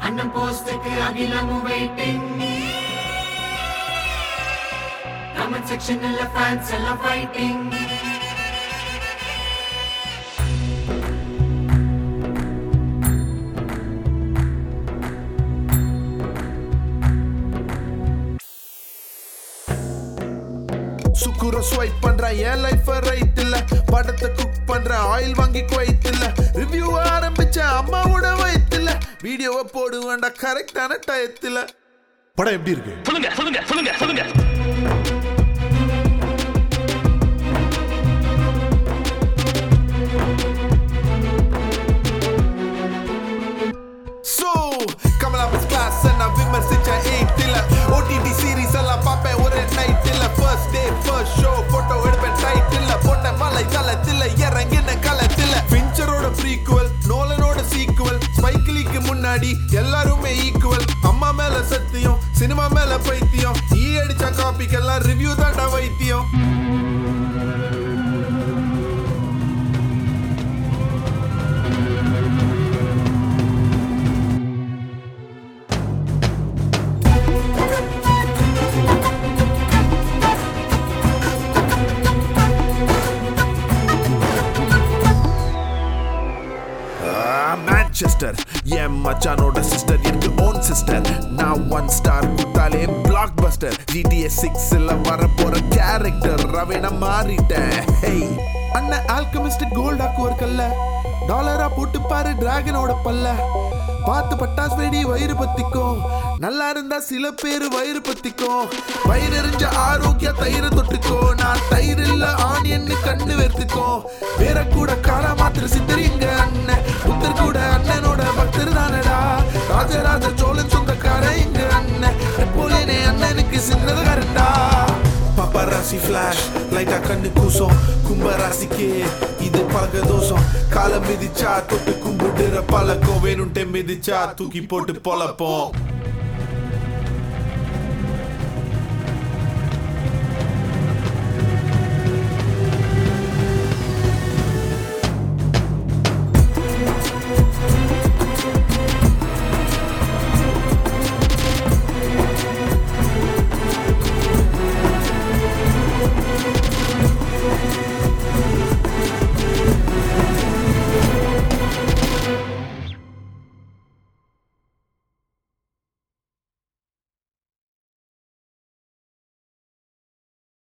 அண்ணன் போஸ்டுக்கு அகிலமும் வெயிட்டிங் கமெண்ட் செக்ஷன்ல ஃபேன்ஸ் எல்லாம் ஃபைட்டிங் சுக்குர ஸ்வைப் பண்றேன் என் லைஃப் ரைட் இல்ல படத்தை குக் பண்றேன் ஆயில் வாங்கி குவைத் இல்ல ரிவ்யூ ஆரம்பிச்சேன் அம்மாவோட வயித்துல வீடியோவை போடுவேன்டா கரெக்டான டயத்துல படம் எப்படி இருக்கு சொல்லுங்க சொல்லுங்க சொல்லுங்க சொல்லுங்க சோ கமலா பஸ் கிளாஸ் நான் விமர்சிச்சேன் எயிட் இல்ல ஓடிடி சீரிஸ் எல்லாம் பார்ப்பேன் ஒரு நைட் இல்ல first day first show photo எடுப்பேன் டைட் இல்ல போட்ட மலை தளத்தில் இறங்கின களத்தில் பிஞ்சரோட ப்ரீக்குவல் நோலனோட சீக்குவல் ஸ்பைக்கிலிக்கு முன்னாடி எல்லாருமே ஈக்குவல் அம்மா மேல சத்தியம் சினிமா மேல பைத்தியம் ஈ அடிச்ச காப்பிக்கெல்லாம் ரிவ்யூ தாண்டா வைத்தியம் மேன்செஸ்டர் என் மச்சானோட சிஸ்டர் எனக்கு ஓன் சிஸ்டர் நான் ஒன் ஸ்டார் குத்தாலே பிளாக் பஸ்டர் ஜிடிஎஸ் சிக்ஸ்ல வர போற கேரக்டர் ரவேன மாறிட்டேன் ஹேய் அண்ணன் ஆல்கமிஸ்ட் கோல்டாக்கு ஒரு கல்ல டாலரா போட்டு பாரு டிராகனோட பல்ல பார்த்து பட்டாஸ் வெடி வயிறு பத்திக்கும் நல்லா இருந்தா சில பேர் வயிறு பத்திக்கும் வயிறு எறிஞ்ச ஆரோக்கிய தயிர தொட்டுக்கோ நான் தயிர் இல்ல ஆனியன்னு கண்ணு வெறுத்துக்கோ வேற கூட காரா மாத்திர சித்தர் எங்க அண்ணன் புத்தர் கூட அண்ணனோட பக்தர் தானடா ராஜராஜ சோழன் சொந்தக்கார எங்க அண்ணன் நெப்போலியனே அண்ணனுக்கு சின்னது கரண்டா பப்பராசி ஃபிளாஷ் லைட்டா கண்ணு கூசம் கும்பராசிக்கு இது பழக தோஷம் காலம் மிதிச்சா தொட்டு கும்பிடுற பழக்கம் வேணும்ட்டே மிதிச்சா தூக்கி போட்டு பொழப்போம்